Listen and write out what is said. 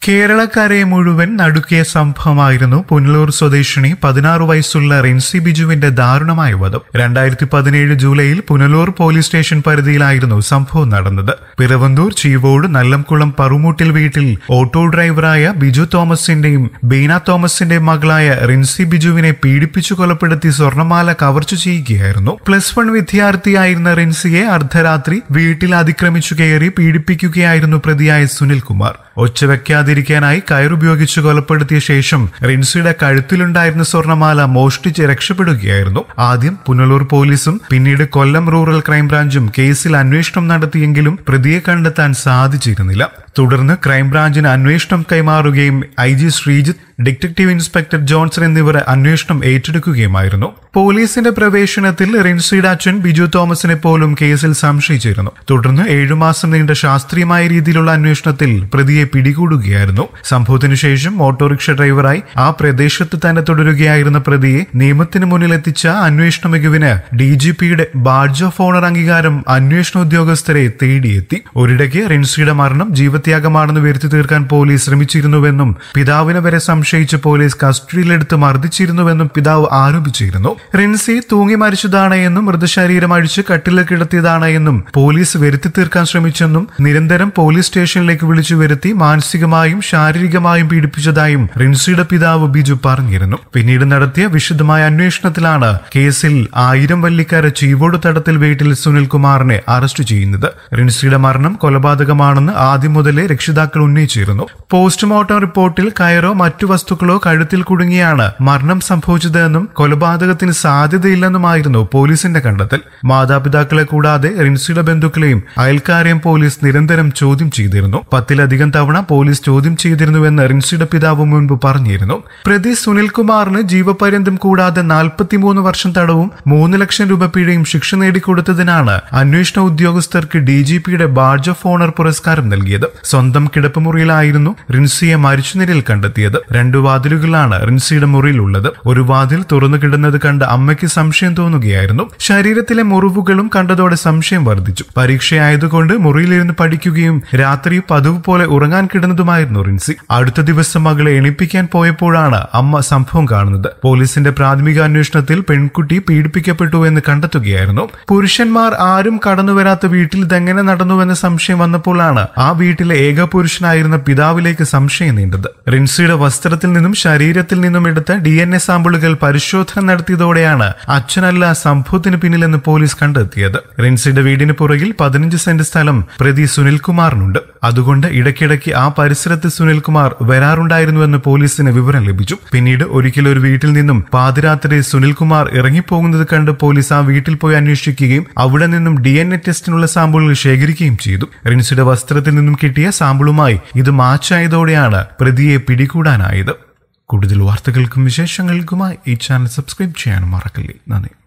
കേരളക്കരെ മുഴുവൻ നടുക്കിയ സംഭവമായിരുന്നു പുനലൂർ സ്വദേശിനി പതിനാറ് വയസ്സുള്ള റിൻസി ബിജുവിന്റെ ദാരുണമായ വധം രണ്ടായിരത്തി പതിനേഴ് ജൂലൈയിൽ പുനലൂർ പോലീസ് സ്റ്റേഷൻ പരിധിയിലായിരുന്നു സംഭവം നടന്നത് പിറവന്തൂർ ചീവോട് നല്ലംകുളം പറുമൂട്ടിൽ വീട്ടിൽ ഓട്ടോ ഡ്രൈവറായ ബിജു തോമസിന്റെയും ബീന തോമസിന്റെയും മകളായ റിൻസി ബിജുവിനെ പീഡിപ്പിച്ചു കൊലപ്പെടുത്തി സ്വർണമാല കവർച്ചു ചെയ്യുകയായിരുന്നു പ്ലസ് വൺ വിദ്യാർത്ഥിയായിരുന്ന റിൻസിയെ അർദ്ധരാത്രി വീട്ടിൽ അതിക്രമിച്ചു കയറി പീഡിപ്പിക്കുകയായിരുന്നു പ്രതിയായ സുനിൽകുമാർ ഒച്ച വെക്കാതിരിക്കാനായി കയറുപയോഗിച്ച് കൊലപ്പെടുത്തിയ ശേഷം റിൻസിയുടെ കഴുത്തിലുണ്ടായിരുന്ന സ്വർണമാല മോഷ്ടിച്ച് രക്ഷപ്പെടുകയായിരുന്നു ആദ്യം പുനലൂർ പോലീസും പിന്നീട് കൊല്ലം റൂറൽ ക്രൈംബ്രാഞ്ചും കേസിൽ അന്വേഷണം നടത്തിയെങ്കിലും പ്രതിയെ കണ്ടെത്താൻ സാധിച്ചിരുന്നില്ല തുടർന്ന് ക്രൈംബ്രാഞ്ചിന് അന്വേഷണം കൈമാറുകയും I G Sreejith detective inspector Johnson എന്നിവർ അന്വേഷണം ഏറ്റെടുക്കുകയുമായിരുന്നു പോലീസിന്റെ പ്രവേശനത്തിൽ റിൻസിയുടെ അച്ഛൻ ബിജു തോമസിനെ പോലും കേസിൽ സംശയിച്ചിരുന്നു തുടർന്ന് ഏഴുമാസം നീണ്ട ശാസ്ത്രീയമായ രീതിയിലുള്ള അന്വേഷണത്തിൽ പ്രതിയെ പിടികൂടുകയായിരുന്നു സംഭവത്തിനു ശേഷം ഓട്ടോറിക്ഷ ഡ്രൈവറായി ആ പ്രദേശത്ത് തന്നെ തുടരുകയായിരുന്ന പ്രതിയെ നിയമത്തിന് മുന്നിലെത്തിച്ച അന്വേഷണ മികവിന് ഡി ജി പിയുടെ ബാഡ്ജ് ഓഫ് ഓണർ അംഗീകാരം അന്വേഷണ ഉദ്യോഗസ്ഥരെ തേടിയെത്തി ഒരിടയ്ക്ക് റിൻസിയുടെ മരണം ജീവത്യാഗമാണെന്ന് വരുത്തി തീർക്കാൻ പോലീസ് ശ്രമിച്ചിരുന്നുവെന്നും പിതാവിനെ വരെ സംശയിച്ച് പോലീസ് കസ്റ്റഡിയിലെടുത്ത് മർദ്ദിച്ചിരുന്നുവെന്നും പിതാവ് ആരോപിച്ചിരുന്നു റിൻസി തൂങ്ങി മരിച്ചതാണ് എന്നും മൃതശരീരം അഴിച്ച് കട്ടിലിൽ കിടത്തിയതാണ് എന്നും പോലീസ് വരുത്തി തീർക്കാൻ ശ്രമിച്ചെന്നും നിരന്തരം പോലീസ് സ്റ്റേഷനിലേക്ക് വിളിച്ചു വരുത്തി മാനസികമായും ശാരീരികമായും പീഡിപ്പിച്ചതായും റിൻസിയുടെ പിതാവ് ബിജു പറഞ്ഞിരുന്നു പിന്നീട് നടത്തിയ വിശദമായ അന്വേഷണത്തിലാണ് കേസിൽ ആയിരം വല്ലിക്കാര ചീവോട് തടത്തിൽ വീട്ടിൽ സുനിൽകുമാറിനെ അറസ്റ്റ് ചെയ്യുന്നത് റിൻസിയുടെ മരണം കൊലപാതകമാണെന്ന് ആദ്യം മുതലേ രക്ഷിതാക്കൾ ഉന്നയിച്ചിരുന്നു പോസ്റ്റ്മോർട്ടം റിപ്പോർട്ടിൽ കയറോ മറ്റു വസ്തുക്കളോ കഴുത്തിൽ കുടുങ്ങിയാണ് മരണം സംഭവിച്ചതെന്നും കൊലപാതകത്തിന് സാധ്യതയില്ലെന്നുമായിരുന്നു പോലീസിന്റെ കണ്ടെത്തൽ മാതാപിതാക്കളെ കൂടാതെ റിൻസിയുടെ ബന്ധുക്കളെയും അയൽക്കാരെയും പോലീസ് നിരന്തരം ചോദ്യം ചെയ്തിരുന്നു പത്തിലധികം തവണ പോലീസ് ചോദ്യം ചെയ്തിരുന്നുവെന്ന് റിൻസിയുടെ പിതാവ് മുൻപ് പറഞ്ഞിരുന്നു പ്രതി സുനിൽകുമാറിന് ജീവപര്യന്തം കൂടാതെ നാൽപ്പത്തിമൂന്ന് വർഷം തടവും മൂന്ന് ലക്ഷം രൂപ പിഴയും ശിക്ഷ നേടിക്കൊടുത്തതിനാണ് അന്വേഷണ ഉദ്യോഗസ്ഥർക്ക് ഡി ജി പിയുടെ ബാഡ്ജ് ഓഫ് ഓണർ പുരസ്കാരം നൽകിയത് സ്വന്തം കിടപ്പുമുറിയിലായിരുന്നു റിൻസിയെ മരിച്ച നിലയിൽ കണ്ടെത്തിയത് രണ്ടു വാതിലുകളാണ് റിൻസിയുടെ മുറിയിലുള്ളത് ഒരു വാതിൽ തുറന്നു കിടന്നത് കണ്ട് അമ്മയ്ക്ക് സംശയം തോന്നുകയായിരുന്നു ശരീരത്തിലെ മുറിവുകളും കണ്ടതോടെ സംശയം വർദ്ധിച്ചു പരീക്ഷയായതുകൊണ്ട് മുറിയിലിരുന്ന് പഠിക്കുകയും രാത്രി പതിവ് പോലെ ഉറങ്ങാൻ കിടന്നതുമായിരുന്നു റിൻസി അടുത്ത ദിവസം മകളെ എണിപ്പിക്കാൻ പോയപ്പോഴാണ് അമ്മ സംഭവം കാണുന്നത് പോലീസിന്റെ പ്രാഥമിക അന്വേഷണത്തിൽ പെൺകുട്ടി പീഡിപ്പിക്കപ്പെട്ടു എന്ന് കണ്ടെത്തുകയായിരുന്നു പുരുഷന്മാർ ആരും കടന്നുവരാത്ത വീട്ടിൽ ഇതെങ്ങനെ നടന്നുവെന്ന സംശയം വന്നപ്പോഴാണ് ആ വീട്ടിലെ ഏക പുരുഷനായിരുന്ന പിതാവിലേക്ക് സംശയം നീണ്ടത് റിൻസിയുടെ വസ്ത്രത്തിൽ നിന്നും ശരീരത്തിൽ നിന്നും എടുത്ത ഡി എൻ എ സാമ്പിളുകൾ പരിശോധന നടത്തിയതോടെയാണ് അച്ഛനല്ല സംഭവത്തിന് പിന്നിലെന്ന് പോലീസ് കണ്ടെത്തിയത് റിൻസിയുടെ വീടിന് പുറകിൽ പതിനഞ്ച് സെന്റ് സ്ഥലം പ്രതി സുനിൽകുമാറിനുണ്ട് അതുകൊണ്ട് ഇടയ്ക്കിടയ്ക്ക് ആ പരിസരത്ത് സുനിൽകുമാർ വരാറുണ്ടായിരുന്നുവെന്ന് പോലീസിന് വിവരം ലഭിച്ചു പിന്നീട് ഒരിക്കൽ ഒരു വീട്ടിൽ നിന്നും പാതിരാത്രി സുനിൽകുമാർ ഇറങ്ങിപ്പോകുന്നത് കണ്ട് പോലീസ് ആ വീട്ടിൽ പോയി അന്വേഷിക്കുകയും അവിടെ നിന്നും ഡി എൻ എ ടെസ്റ്റിനുള്ള സാമ്പിളുകൾ ശേഖരിക്കുകയും ചെയ്തു റിൻസിയുടെ വസ്ത്രത്തിൽ നിന്നും കിട്ടിയ സാമ്പിളുമായി ഇത് മാച്ചായതോടെയാണ് പ്രതിയെ പിടികൂടാനായത് കൂടുതൽ വാർത്തകൾക്കും വിശേഷങ്ങൾക്കുമായി ഈ ചാനൽ സബ്സ്ക്രൈബ് ചെയ്യാൻ മറക്കല്ലേ നന്ദി